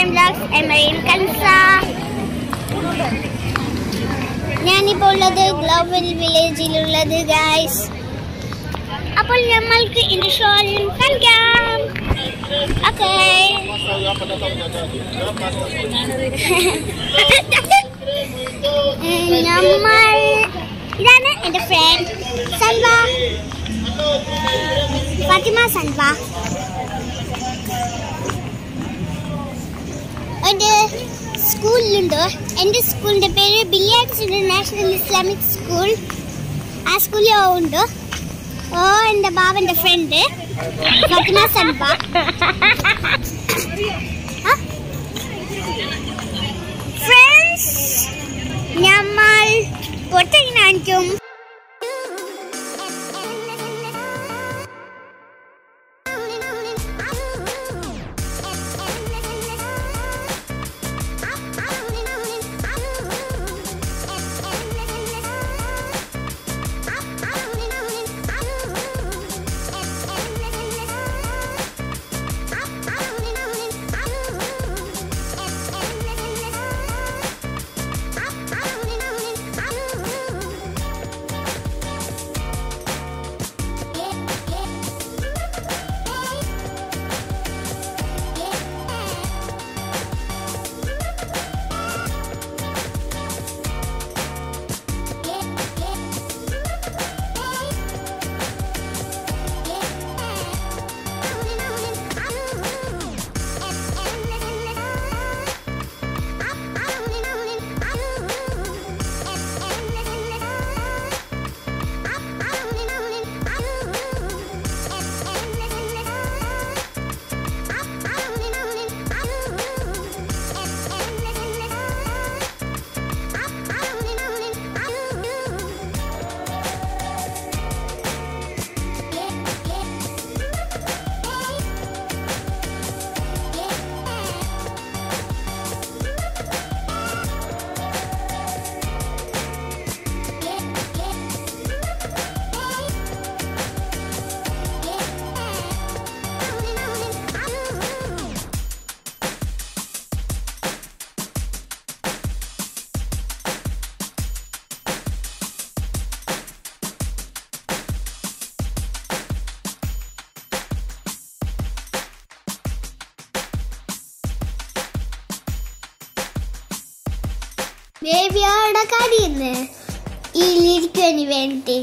Time blogs എമറിൻ Kansa ഞാനിപ്പോൾ ഉള്ളത് global വില്ലേജിലുള്ളത് guys അപ്പോൾ നമ്മൾക്ക് ഇതിന്റെ ഷോയിൽ കളിക്കാം ഓക്കേ നമ്മൾ ഇതാണ് എൻ്റെ ഫ്രണ്ട് സൽവ ഫാത്തിമ സൽവ എൻ്റെ സ്കൂളിലുണ്ട് എൻ്റെ സ്കൂളിൻ്റെ പേര് ബില്ലിയാർഡ്സ് ഇന്റർനാഷണൽ ഇസ്ലാമിക് സ്കൂൾ ആ സ്കൂളിൽ ഉണ്ട് ഓ എൻ്റെ ബാബൻ്റെ ഫ്രണ്ട് ഫാത്തിമ സൽവ ഫ്രണ്ട്സ് നമ്മൾ പുറത്തേക്ക് കാണിക്കും ബേബി അവിടെ കരയുന്നു ഇതിലിരിക്കുവാന് വേണ്ടി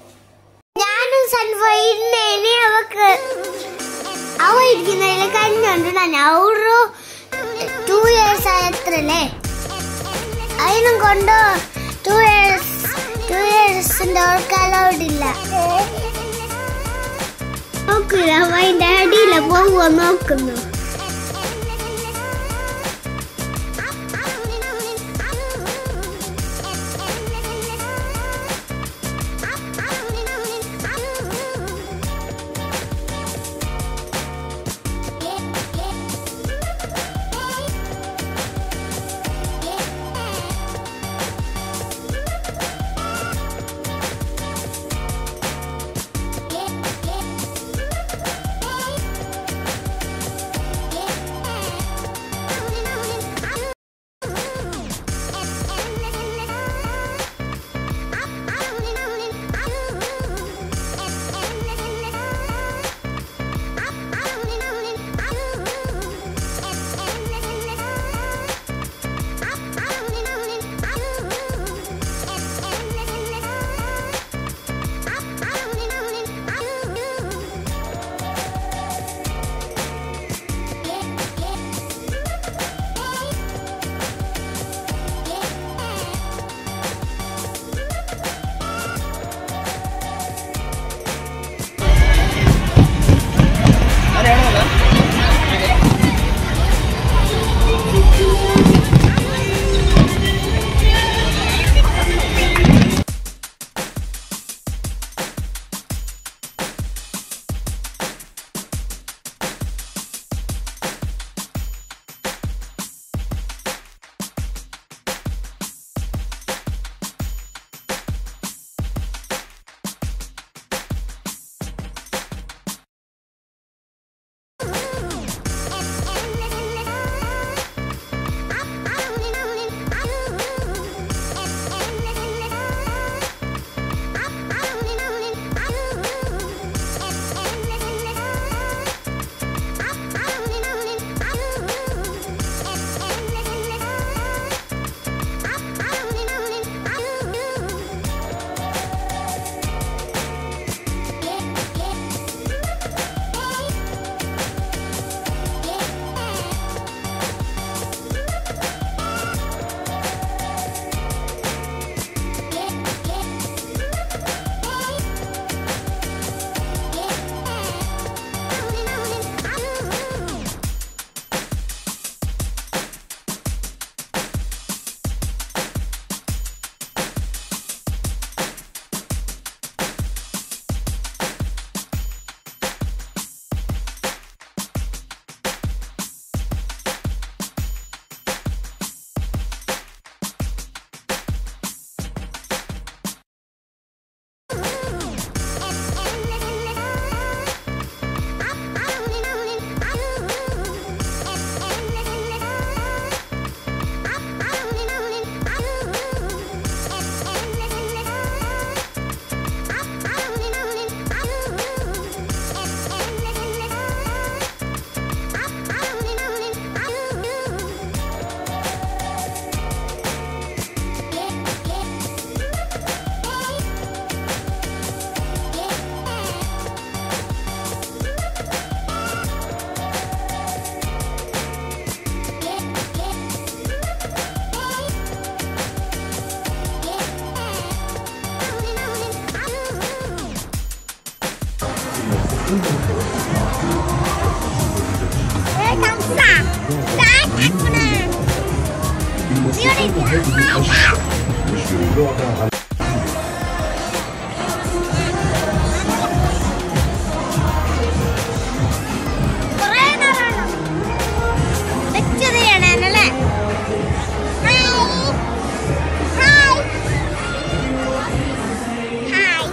ഞാനും സൺഫൈനേനെ അവക്ക് അവ ഇരിക്കുന്നതിൽ കഞ്ഞുണ്ട് ഞാൻ ഒരു ടു ഇയേഴ്സ് ആയത്രല്ലേ അതിനും കൊണ്ട് ടു ഇയേഴ്സ് ടു ഇയേഴ്സിന്റെ അവർക്ക് അലൗഡ് ഇല്ല നോക്കുക അവ അതിന്റെ അടിയില പോവുക നോക്കുന്നു കുറേ നേരമാണോ? വെച്ചത് ചെയ്യണേന്നല്ലേ? ഹായ്. ഹായ്. ഹായ്.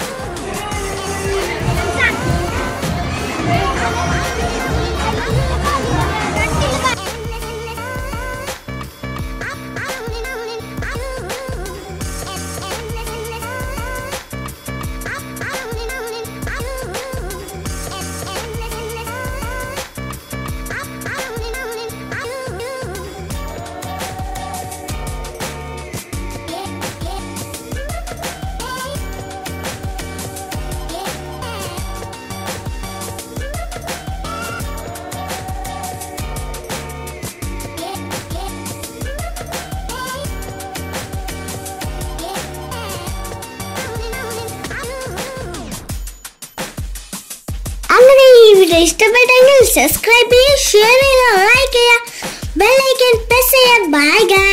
അങ്ങനെ ഈ വീഡിയോ ഇഷ്ടപ്പെട്ടെങ്കിൽ സബ്സ്ക്രൈബ് ചെയ്യുക ഷെയർ ചെയ്യുക ലൈക്ക് ചെയ്യുക ബെൽ ഐക്കൺ പ്രസ് ചെയ്യുക ബൈ ഗൈസ്